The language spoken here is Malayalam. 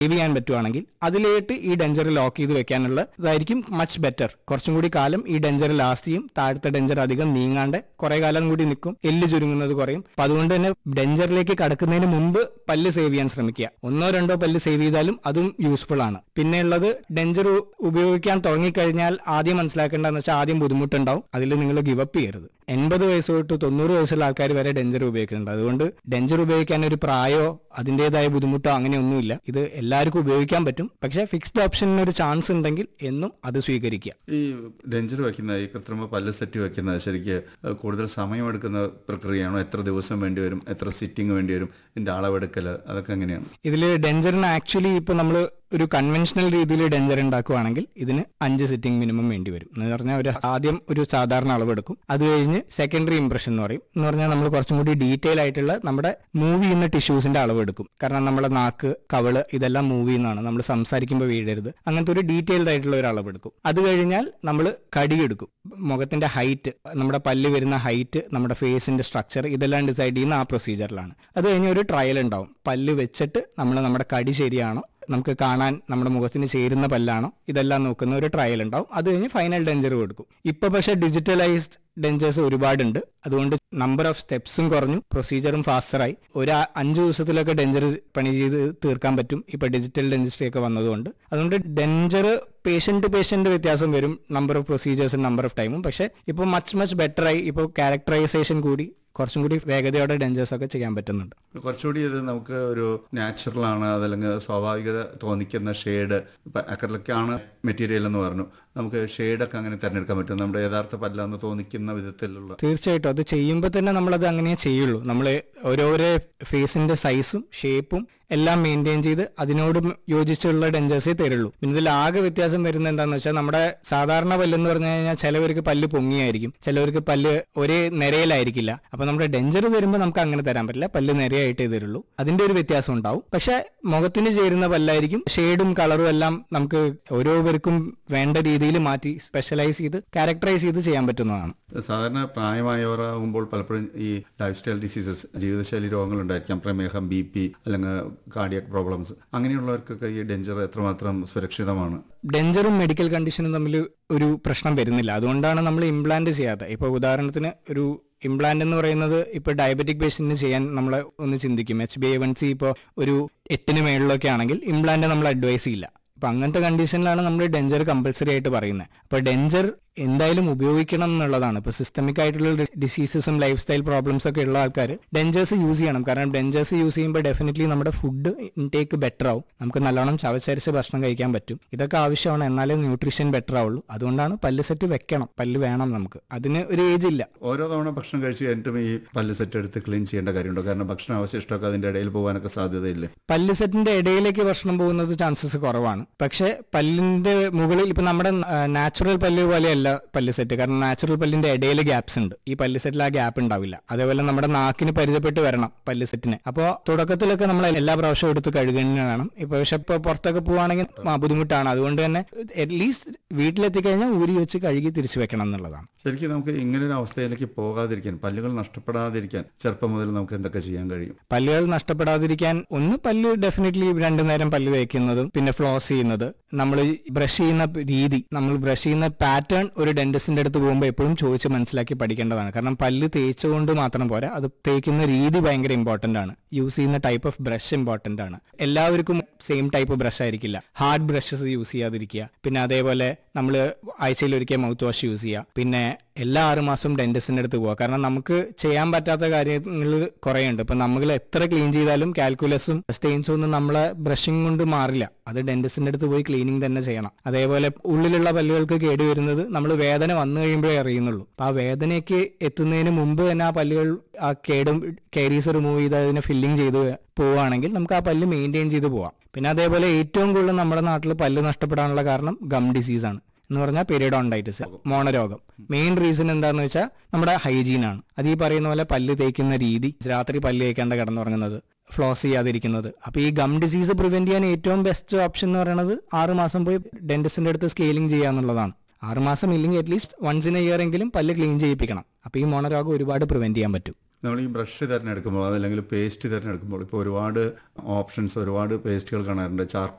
സേവ് ചെയ്യാൻ പറ്റുവാണെങ്കിൽ അതിലേട്ട് ഈ ഡെഞ്ചർ ലോക്ക് ചെയ്ത് വെക്കാനുള്ള ഇതായിരിക്കും മച്ച് ബെറ്റർ കുറച്ചും കൂടി കാലം ഈ ഡെഞ്ചർ ലാസ്റ്റ് ചെയ്യും താഴത്തെ ഡെഞ്ചർ അധികം നീങ്ങാണ്ട് കുറെ കാലം കൂടി നിൽക്കും എല്ല് ചുരുങ്ങുന്നത് കുറയും അപ്പൊ അതുകൊണ്ട് തന്നെ ഡെഞ്ചറിലേക്ക് കടക്കുന്നതിന് മുമ്പ് പല്ല് സേവ് ചെയ്യാൻ ശ്രമിക്കുക ഒന്നോ രണ്ടോ പല്ല് സേവ് ചെയ്താലും അതും യൂസ്ഫുൾ ആണ് പിന്നെ ഉള്ളത് ഡെഞ്ചർ ഉപയോഗിക്കാൻ തുടങ്ങിക്കഴിഞ്ഞാൽ ആദ്യം മനസ്സിലാക്കേണ്ടതെന്ന് വെച്ചാൽ ആദ്യം ബുദ്ധിമുട്ടുണ്ടാവും അതിൽ നിങ്ങൾ ഗിവപ്പ് ചെയ്യരുത് എൺപത് വയസ്സ് തൊട്ട് തൊണ്ണൂറ് വയസ്സുള്ള ആൾക്കാർ വരെ ഡെഞ്ചർ ഉപയോഗിക്കുന്നുണ്ട് അതുകൊണ്ട് ഡെഞ്ചർ ഉപയോഗിക്കാൻ ഒരു പ്രായോ അതിൻ്റെതായ ബുദ്ധിമുട്ടോ അങ്ങനെയൊന്നുമില്ല ഇത് എല്ലാവർക്കും ഉപയോഗിക്കാൻ പറ്റും പക്ഷേ ഫിക്സ്ഡ് ഓപ്ഷനിന് ഒരു ചാൻസ് ഉണ്ടെങ്കിൽ എന്നും അത് സ്വീകരിക്കുക ഈ ഡെഞ്ചർ വെക്കുന്ന ഈ കൃത്രിമ പല്ല് സെറ്റ് വെക്കുന്നത് ശരിക്ക് കൂടുതൽ സമയമെടുക്കുന്ന പ്രക്രിയയാണോ എത്ര ദിവസം വേണ്ടി വരും എത്ര സിറ്റിംഗ് വേണ്ടി വരും ഇതിന്റെ അളവെടുക്കൽ അതൊക്കെ എങ്ങനെയാണ് ഇതിൽ ഡെഞ്ചറിന് ആക്ച്വലി ഇപ്പൊ നമ്മൾ ഒരു കൺവെൻഷണൽ രീതിയിൽ ഡെഞ്ചർ ഉണ്ടാക്കുവാണെങ്കിൽ ഇതിന് അഞ്ച് സിറ്റിംഗ് മിനിമം വേണ്ടി വരും എന്ന് പറഞ്ഞാൽ ഒരു ആദ്യം ഒരു സാധാരണ അളവെടുക്കും അത് കഴിഞ്ഞ് സെക്കൻഡറി ഇംപ്രഷൻ എന്ന് പറയും എന്ന് പറഞ്ഞാൽ നമ്മൾ കുറച്ചും കൂടി ഡീറ്റെയിൽ ആയിട്ടുള്ള നമ്മുടെ മൂവ് ചെയ്യുന്ന ടിഷ്യൂസിന്റെ അളവെടുക്കും കാരണം നമ്മുടെ നാക്ക് കവള് ഇതെല്ലാം മൂവ് ചെയ്യുന്നതാണ് നമ്മൾ സംസാരിക്കുമ്പോൾ വീഴരുത് അങ്ങനത്തെ ഒരു ഡീറ്റെയിൽഡ് ആയിട്ടുള്ള ഒരു അളവെടുക്കും അത് കഴിഞ്ഞാൽ നമ്മൾ കടിയെടുക്കും മുഖത്തിന്റെ ഹൈറ്റ് നമ്മുടെ പല്ല് വരുന്ന ഹൈറ്റ് നമ്മുടെ ഫേസിന്റെ സ്ട്രക്ചർ ഇതെല്ലാം ഡിസൈഡ് ചെയ്യുന്ന ആ പ്രൊസീജിയറിലാണ് അത് കഴിഞ്ഞ് ഒരു ട്രയൽ ഉണ്ടാവും പല്ല് വെച്ചിട്ട് നമ്മൾ നമ്മുടെ കടി ശരിയാണോ നമുക്ക് കാണാൻ നമ്മുടെ മുഖത്തിന് ചേരുന്ന പല്ലാണോ ഇതെല്ലാം നോക്കുന്ന ഒരു ട്രയൽ ഉണ്ടാവും അത് കഴിഞ്ഞ് ഫൈനൽ ഡെഞ്ചർ കൊടുക്കും ഇപ്പൊ പക്ഷേ ഡിജിറ്റലൈസ്ഡ് ഡെഞ്ചേഴ്സ് ഒരുപാടുണ്ട് അതുകൊണ്ട് നമ്പർ ഓഫ് സ്റ്റെപ്സും കുറഞ്ഞു പ്രൊസീജിയറും ഫാസ്റ്ററായി ഒരു ആ- അഞ്ച് ദിവസത്തിലൊക്കെ ഡെഞ്ചർ പണി ചെയ്ത് തീർക്കാൻ പറ്റും ഇപ്പൊ ഡിജിറ്റൽ ഡെഞ്ചിസ്ട്രി ഒക്കെ വന്നതുകൊണ്ട് അതുകൊണ്ട് ഡെഞ്ചർ പേഷ്യന്റ് ടു പേഷ്യന്റ് വ്യത്യാസം വരും നമ്പർ ഓഫ് പ്രൊസീജിയേഴ്സും നമ്പർ ഓഫ് ടൈമും പക്ഷേ ഇപ്പോൾ മച്ച് മച്ച് ബെറ്റർ ആയി ഇപ്പോൾ ക്യാരക്ടറൈസേഷൻ കൂടി കുറച്ചും കൂടി വേഗതയോടെ ഡെഞ്ചേഴ്സ് ഒക്കെ ചെയ്യാൻ പറ്റുന്നുണ്ട് കുറച്ചുകൂടി ഇത് നമുക്ക് ഒരു നാച്ചുറൽ ആണ് അതല്ലെങ്കിൽ സ്വാഭാവികത തോന്നിക്കുന്ന ഷെയ്ഡ് ഇപ്പം അക്രലിക്കാണ് മെറ്റീരിയൽ എന്ന് പറഞ്ഞു നമുക്ക് ഷെയ്ഡൊക്കെ അങ്ങനെ തിരഞ്ഞെടുക്കാൻ പറ്റും നമ്മുടെ യഥാർത്ഥ പല്ലാന്ന് തോന്നിക്കുന്ന വിധത്തിലുള്ള തീർച്ചയായിട്ടും അത് ചെയ്യുമ്പോൾ തന്നെ നമ്മളത് അങ്ങനെ ചെയ്യുള്ളൂ നമ്മൾ ഓരോരോ ഫേസിന്റെ സൈസും ഷേപ്പും എല്ലാം മെയിൻറ്റെയിൻ ചെയ്ത് അതിനോട് യോജിച്ചുള്ള ഡെഞ്ചേഴ്സേ തരുള്ളൂ പിന്നെ ഇതിൽ ആകെ വ്യത്യാസം വരുന്നത് എന്താണെന്ന് വെച്ചാൽ നമ്മുടെ സാധാരണ പല്ലെന്ന് പറഞ്ഞു കഴിഞ്ഞാൽ ചിലവർക്ക് പല്ല് പൊങ്ങിയായിരിക്കും ചിലവർക്ക് പല്ല് ഒരേ നിരയിലായിരിക്കില്ല അപ്പൊ നമ്മുടെ ഡെഞ്ചർ തരുമ്പോൾ നമുക്ക് അങ്ങനെ തരാൻ പറ്റില്ല പല്ല് നിരയായിട്ടേ തരുള്ളൂ അതിന്റെ ഒരു വ്യത്യാസം ഉണ്ടാവും പക്ഷെ മുഖത്തിന് ചേരുന്ന പല്ലായിരിക്കും ഷെയ്ഡും കളറും എല്ലാം നമുക്ക് ഓരോരുവർക്കും വേണ്ട രീതിയിൽ മാറ്റി സ്പെഷ്യലൈസ് ചെയ്ത് ക്യാരക്ടറൈസ് ചെയ്ത് ചെയ്യാൻ പറ്റുന്നതാണ് സാധാരണ പ്രായമായവരാകുമ്പോൾ പലപ്പോഴും ഈ ലൈഫ് സ്റ്റൈൽ ഡിസീസസ് ജീവിതശൈലി രോഗങ്ങൾ ഉണ്ടായിരിക്കാം പ്രമേഹം ബി പി അല്ലെങ്കിൽ കാർഡിയക് പ്രോബ്ലംസ് അങ്ങനെയുള്ളവർക്കൊക്കെ ഈ ഡെഞ്ചർ എത്രമാത്രം സുരക്ഷിതമാണ് ഡെഞ്ചറും മെഡിക്കൽ കണ്ടീഷനും തമ്മിൽ ഒരു പ്രശ്നം വരുന്നില്ല അതുകൊണ്ടാണ് നമ്മൾ ഇംപ്ലാന്റ് ചെയ്യാതെ ഇപ്പൊ ഉദാഹരണത്തിന് ഒരു ഇംപ്ലാന്റ് എന്ന് പറയുന്നത് ഇപ്പൊ ഡയബറ്റിക് പേഷ്യന്റിന് ചെയ്യാൻ നമ്മൾ ഒന്ന് ചിന്തിക്കും H B A one C ഇപ്പോൾ ഒരു എട്ടിന് മേളിലൊക്കെ ആണെങ്കിൽ ഇംപ്ലാന്റ് നമ്മൾ അഡ്വൈസ് ചെയ്യില്ല അപ്പൊ അങ്ങനത്തെ കണ്ടീഷനിലാണ് നമ്മൾ ഡെഞ്ചർ കമ്പൽസറി ആയിട്ട് പറയുന്നത് അപ്പൊ ഡെഞ്ചർ എന്തായാലും ഉപയോഗിക്കണം എന്നുള്ളതാണ് ഇപ്പൊ സിസ്റ്റമിക് ആയിട്ടുള്ള ഡിസീസസും ലൈഫ് സ്റ്റൈൽ പ്രോബ്ലംസ് ഒക്കെ ഉള്ള ആൾക്കാർ ഡെഞ്ചേഴ്സ് യൂസ് ചെയ്യണം കാരണം ഡെഞ്ചേഴ്സ് യൂസ് ചെയ്യുമ്പോൾ ഡെഫിനറ്റ്ലി നമ്മുടെ ഫുഡ് ഇൻടേക്ക് ബെറ്റർ ആവും നമുക്ക് നല്ലോണം ചവച്ചരിച്ച് ഭക്ഷണം കഴിക്കാൻ പറ്റും ഇതൊക്കെ ആവശ്യമാണ് എന്നാലേ ന്യൂട്രീഷൻ ബെറ്റർ ആവുള്ളൂ അതുകൊണ്ടാണ് പല്ല് സെറ്റ് വെക്കണം പല്ല് വേണം നമുക്ക് അതിന് ഒരു ഏജ് ഇല്ല ഓരോ തവണ ഭക്ഷണം കഴിച്ച് കഴിഞ്ഞിട്ടും ഈ പല്ല് സെറ്റ് എടുത്ത് ക്ലീൻ ചെയ്യേണ്ട കാര്യമുണ്ടോ കാരണം ഭക്ഷണ അവശിഷ്ടമൊക്കെ അതിന്റെ ഇടയിൽ പോകാനൊക്കെ സാധ്യതയില്ലേ പല്ല് സെറ്റിന്റെ ഇടയിലേക്ക് ഭക്ഷണം പോകുന്നത് ചാൻസസ് കുറവാണ് പക്ഷെ പല്ലിന്റെ മുകളിൽ ഇപ്പൊ നമ്മുടെ നാച്ചുറൽ പല്ല് പോലെയല്ല പല്ല് സെറ്റ് കാരണം നാച്ചുറൽ പല്ലിന്റെ ഇടയിൽ ഗ്യാപ്സ് ഉണ്ട് ഈ പല്ല് സെറ്റിൽ ആ ഗ്യാപ്പ് ഉണ്ടാവില്ല അതേപോലെ നമ്മുടെ നാക്കിന് പരിചയപ്പെട്ട് വരണം പല്ല് സെറ്റിന് അപ്പോൾ തുടക്കത്തിലൊക്കെ നമ്മൾ എല്ലാ പ്രാവശ്യവും എടുത്ത് കഴുകുന്ന വേണം ഇപ്പൊ പക്ഷെ ഇപ്പൊ പുറത്തൊക്കെ പോവാണെങ്കിൽ ആ, ബുദ്ധിമുട്ടാണ് അതുകൊണ്ട് തന്നെ അറ്റ്ലീസ്റ്റ് വീട്ടിലെത്തിക്കഴിഞ്ഞാൽ ഊരി വെച്ച് കഴുകി തിരിച്ചു വെക്കണം എന്നുള്ളതാണ് ശരിക്കും നമുക്ക് ഇങ്ങനെ ഒരു അവസ്ഥയിലേക്ക് പോകാതിരിക്കാൻ പല്ലുകൾ നഷ്ടപ്പെടാതിരിക്കാൻ ചെറുപ്പം മുതൽ നമുക്ക് എന്തൊക്കെ ചെയ്യാൻ കഴിയും പല്ലുകൾ നഷ്ടപ്പെടാതിരിക്കാൻ ഒന്ന് പല്ല് ഡെഫിനറ്റ്ലി രണ്ടു നേരം പല്ല് തേക്കുന്നതും പിന്നെ ഫ്ലോസ് ചെയ്യുന്നത് നമ്മൾ ബ്രഷ് ചെയ്യുന്ന രീതി നമ്മൾ ബ്രഷ് ചെയ്യുന്ന പാറ്റേൺ ഒരു ഡെന്റിസ്റ്റിന്റെ അടുത്ത് പോകുമ്പോൾ എപ്പോഴും ചോദിച്ച് മനസ്സിലാക്കി പഠിക്കേണ്ടതാണ് കാരണം പല്ല് തേച്ചുകൊണ്ട് മാത്രം പോരാ അത് തേക്കുന്ന രീതി ഭയങ്കര ഇമ്പോർട്ടന്റ് ആണ് യൂസ് ചെയ്യുന്ന ടൈപ്പ് ഓഫ് ബ്രഷ് ഇമ്പോർട്ടന്റ് ആണ് എല്ലാവർക്കും സെയിം ടൈപ്പ് ബ്രഷ് ആയിരിക്കില്ല ഹാർഡ് ബ്രഷസ് യൂസ് ചെയ്യാതിരിക്കുക പിന്നെ അതേപോലെ നമ്മൾ ആഴ്ചയിൽ ഒരിക്കൽ മൗത്ത് വാഷ് യൂസ് ചെയ്യുക പിന്നെ എല്ലാ ആറ് മാസവും ഡെന്റിസ്റ്റിന്റെ അടുത്ത് പോവുക കാരണം നമുക്ക് ചെയ്യാൻ പറ്റാത്ത കാര്യങ്ങൾ കുറേ ഉണ്ട് ഇപ്പൊ നമ്മൾ എത്ര ക്ലീൻ ചെയ്താലും കാൽക്കുലസും സ്റ്റെയിൻസും ഒന്നും നമ്മളെ ബ്രഷിംഗ് കൊണ്ട് മാറില്ല അത് ഡെന്റിസ്റ്റിന്റെ അടുത്ത് പോയി ക്ലീനിങ് തന്നെ ചെയ്യണം അതേപോലെ ഉള്ളിലുള്ള പല്ലുകൾക്ക് കേട് വരുന്നത് നമ്മൾ വേദന വന്നു കഴിയുമ്പോഴേ അറിയുന്നുള്ളൂ അപ്പൊ ആ വേദനയ്ക്ക് എത്തുന്നതിന് മുമ്പ് തന്നെ ആ പല്ലുകൾ ആ കേടും കേരീസ് റിമൂവ് ചെയ്ത് അതിനെ ഫില്ലിംഗ് ചെയ്ത് പോവുകയാണെങ്കിൽ നമുക്ക് ആ പല്ല് മെയിൻറ്റെയിൻ ചെയ്ത് പോവാം പിന്നെ അതേപോലെ ഏറ്റവും കൂടുതൽ നമ്മുടെ നാട്ടിൽ പല്ല് നഷ്ടപ്പെടാനുള്ള കാരണം ഗം ഡിസീസ് ആണ് എന്ന് പറഞ്ഞാൽ പെരിഡോണ്ടൈറ്റിസ് മോണരോഗം മെയിൻ റീസൺ എന്താന്ന് വെച്ചാൽ നമ്മുടെ ഹൈജീൻ ആണ് അത് ഈ പറയുന്ന പോലെ പല്ല് തേക്കുന്ന രീതി രാത്രി പല്ല് തേക്കാണ്ട് കിടന്നുറങ്ങുന്നത് ഫ്ലോസ് ചെയ്യാതിരിക്കുന്നത് അപ്പൊ ഈ ഗം ഡിസീസ് പ്രിവെന്റ് ചെയ്യാൻ ഏറ്റവും ബെസ്റ്റ് ഓപ്ഷൻ എന്ന് പറയുന്നത് ആറ് മാസം പോയി ഡെന്റിസ്റ്റിന്റെ അടുത്ത് സ്കെയിലിംഗ് ചെയ്യാന്നുള്ളതാണ് ആറ് മാസം ഇല്ലെങ്കിൽ at least once in a year എങ്കിലും പല്ല് ക്ലീൻ ചെയ്യിപ്പിക്കണം അപ്പൊ ഈ മോണരോഗം ഒരുപാട് പ്രിവെന്റ് ചെയ്യാൻ പറ്റും നമ്മൾ ഈ ബ്രഷ് തിരഞ്ഞെടുക്കുമ്പോൾ അതല്ലെങ്കിൽ പേസ്റ്റ് തിരഞ്ഞെടുക്കുമ്പോൾ ഇപ്പോൾ ഒരുപാട് ഓപ്ഷൻസ് ഒരുപാട് പേസ്റ്റുകൾ കാണാറുണ്ട് ചാർക്കോൾ